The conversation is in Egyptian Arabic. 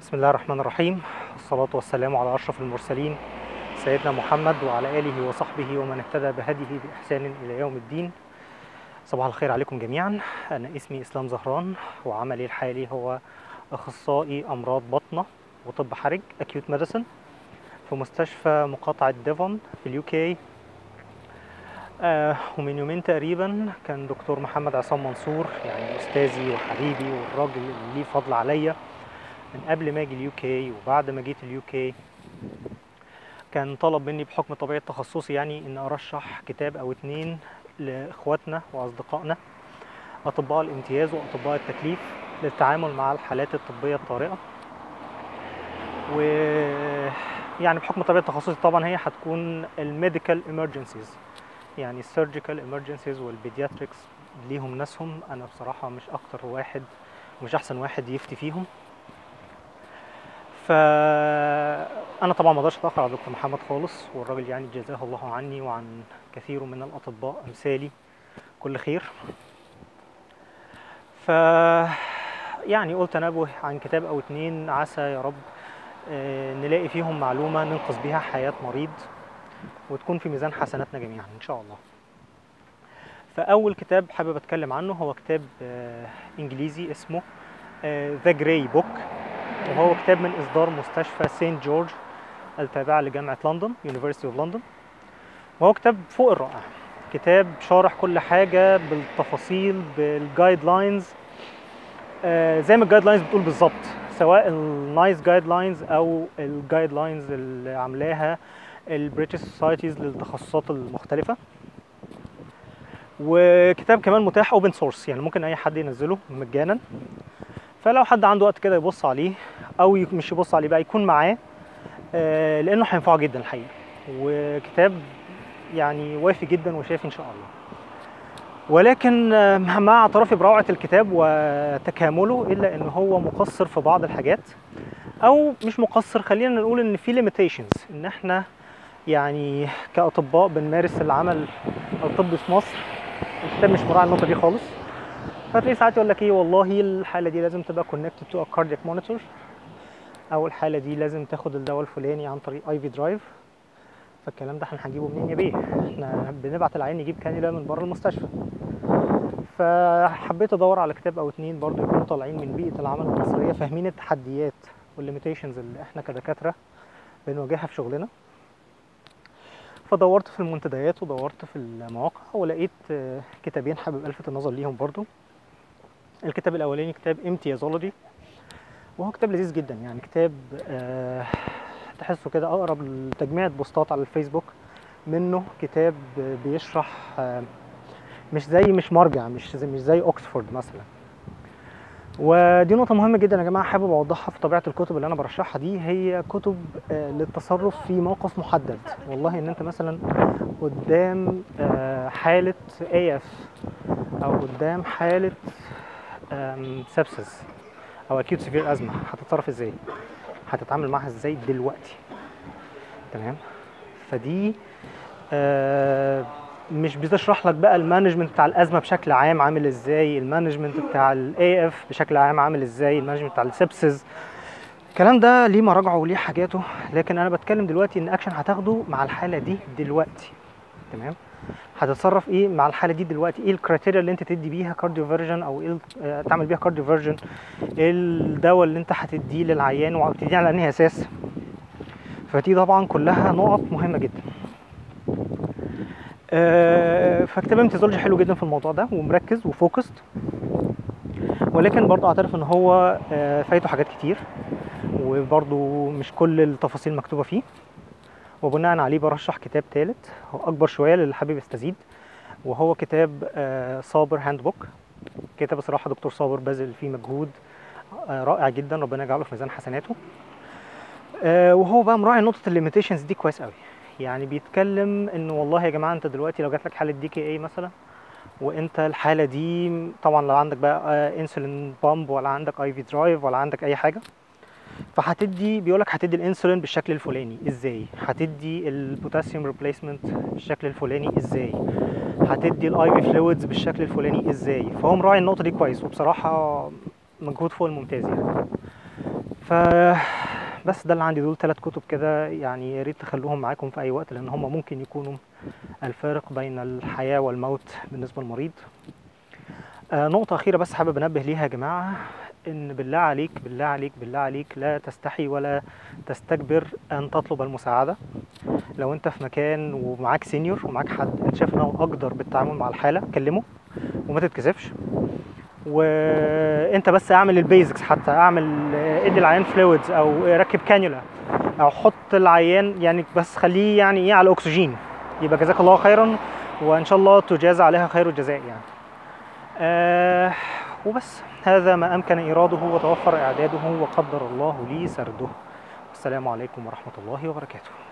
بسم الله الرحمن الرحيم الصلاة والسلام على أشرف المرسلين سيدنا محمد وعلى آله وصحبه ومن اهتدى بهديه بإحسان إلى يوم الدين صباح الخير عليكم جميعا أنا اسمي إسلام زهران وعملي الحالي هو أخصائي أمراض بطنة وطب حرج أكيوت ميديسن في مستشفى مقاطعة ديفون في اليو كي آه ومن يومين تقريبا كان دكتور محمد عصام منصور يعني أستاذي وحبيبي والراجل اللي ليه فضل عليا من قبل ما اجي اليو كي وبعد ما جيت اليو كي كان طلب مني بحكم طبيعه تخصصي يعني ان ارشح كتاب او اتنين لاخواتنا واصدقائنا اطباء الامتياز واطباء التكليف للتعامل مع الحالات الطبيه الطارئه و يعني بحكم طبيعه تخصصي طبعا هي هتكون الميديكال emergencies يعني السيرجيكال emergencies والبيدياتريكس ليهم ناسهم انا بصراحه مش اكتر واحد مش احسن واحد يفتي فيهم فانا طبعا ما اقدرش اتاخر على دكتور محمد خالص والراجل يعني جزاه الله عني وعن كثير من الاطباء امثالي كل خير ف يعني قلت انبه عن كتاب او اتنين عسى يا رب آه، نلاقي فيهم معلومه ننقذ بيها حياه مريض وتكون في ميزان حسناتنا جميعا ان شاء الله فاول كتاب حابب اتكلم عنه هو كتاب آه، انجليزي اسمه ذا جراي بوك وهو كتاب من إصدار مستشفى سينت جورج التابعة لجامعة لندن University of London وهو كتاب فوق الرائع كتاب شارح كل حاجة بالتفاصيل بالجايد لاينز آه زي ما الجايد لاينز بتقول بالظبط سواء النايس جايد لاينز او الجايد لاينز اللي عاملاها البريتش سوسايتيز للتخصصات المختلفة وكتاب كمان متاح اوبن سورس يعني ممكن اي حد ينزله مجانا فلو حد عنده وقت كده يبص عليه او ي- مش يبص عليه بقى يكون معاه آه، لانه هينفعه جدا الحقيقه وكتاب يعني وافي جدا وشافي ان شاء الله ولكن آه، مع اعترافي بروعه الكتاب وتكامله الا ان هو مقصر في بعض الحاجات او مش مقصر خلينا نقول ان في ليميتيشنز ان احنا يعني كاطباء بنمارس العمل الطبي في مصر الكتاب مش مراعي النقطه دي خالص فتلاقي ساعات يقول لك ايه والله الحاله دي لازم تبقى كونكتد تو كاردياك مونيتور او الحاله دي لازم تاخد الدواء الفلاني عن طريق اي في درايف فالكلام ده احنا هنجيبه منين يا بيه احنا بنبعت العيان يجيب كانيولا من بره المستشفى فحبيت ادور على كتاب او اتنين برضو يكونوا طالعين من بيئه العمل المصريه فاهمين التحديات والليميتيشنز اللي احنا كدكاتره بنواجهها في شغلنا فدورت في المنتديات ودورت في المواقع ولقيت آه، كتابين حابب الفت النظر ليهم برضو الكتاب الاولاني كتاب امتيازولوجي وهو كتاب لذيذ جدا يعني كتاب آه تحسه كده اقرب لتجميع بوستات على الفيسبوك منه كتاب بيشرح آه مش زي مش مرجع مش زي مش زي اوكسفورد مثلا ودي نقطة مهمة جدا يا جماعة حابب أوضحها في طبيعة الكتب اللي أنا برشحها دي هي كتب آه، للتصرف في موقف محدد والله إن أنت مثلا قدام آه، حالة AF أو قدام حالة سبسس او اكيوت سيفير ازمه هتتصرف ازاي هتتعامل معاها ازاي دلوقتي تمام فدي آه مش بتشرح لك بقى المانجمنت بتاع الازمه بشكل عام عامل ازاي المانجمنت بتاع الاي اف بشكل عام عامل ازاي المانجمنت بتاع السبسز الكلام ده ليه مراجعه وليه حاجاته لكن انا بتكلم دلوقتي ان اكشن هتاخده مع الحاله دي دلوقتي تمام هتتصرف ايه مع الحاله دي دلوقتي ايه الكرايتيريا اللي انت تدي بيها كارديو فيرجن او ايه ال- آه، تعمل بيها كارديو فيرجن ايه الدواء اللي انت هتديه للعيان وهتديه على انهي اساس فدي طبعا كلها نقط مهمه جدا آه، فكتاب امتيازولوجي حلو جدا في الموضوع ده ومركز وفوكست ولكن برضه اعترف ان هو آه، فايته حاجات كتير وبرضه مش كل التفاصيل مكتوبه فيه وبناء عليه برشح كتاب ثالث هو اكبر شويه للي حابب يستزيد وهو كتاب آه، صابر هاند بوك كتاب بصراحه دكتور صابر باذل فيه مجهود آه، رائع جدا ربنا يجعله في ميزان حسناته آه، وهو بقى مراعي نقطه الليميتيشنز دي كويس قوي يعني بيتكلم انه والله يا جماعه انت دلوقتي لو جات لك حاله دي كي اي مثلا وانت الحاله دي طبعا لو عندك بقى انسولين بامب ولا عندك اي في درايف ولا عندك اي حاجه فهتدي بيقول لك هتدي الانسولين بالشكل الفلاني ازاي هتدي البوتاسيوم ريبليسمنت بالشكل الفلاني ازاي هتدي الاي في فلويدز بالشكل الفلاني ازاي فهو مراعي النقطه دي كويس وبصراحه مجهود فوق الممتاز يعني فبس ده اللي عندي دول ثلاث كتب كده يعني يا ريت تخلوهم معاكم في اي وقت لان هم ممكن يكونوا الفارق بين الحياه والموت بالنسبه للمريض آه، نقطة أخيرة بس حابب أنبه ليها يا جماعة إن بالله عليك بالله عليك بالله عليك لا تستحي ولا تستكبر أن تطلب المساعدة لو أنت في مكان ومعاك سينيور ومعاك حد أنت شايف إنه أقدر بالتعامل مع الحالة كلمه وما تتكسفش وأنت بس أعمل البيزكس حتى أعمل آه، ادي العيان فلويدز أو ركب كانيولا أو حط العيان يعني بس خليه يعني إيه على الأكسجين يبقى جزاك الله خيرا وإن شاء الله تجازى عليها خير الجزاء يعني آه وبس هذا ما أمكن إيراده وتوفر إعداده وقدر الله لي سرده والسلام عليكم ورحمة الله وبركاته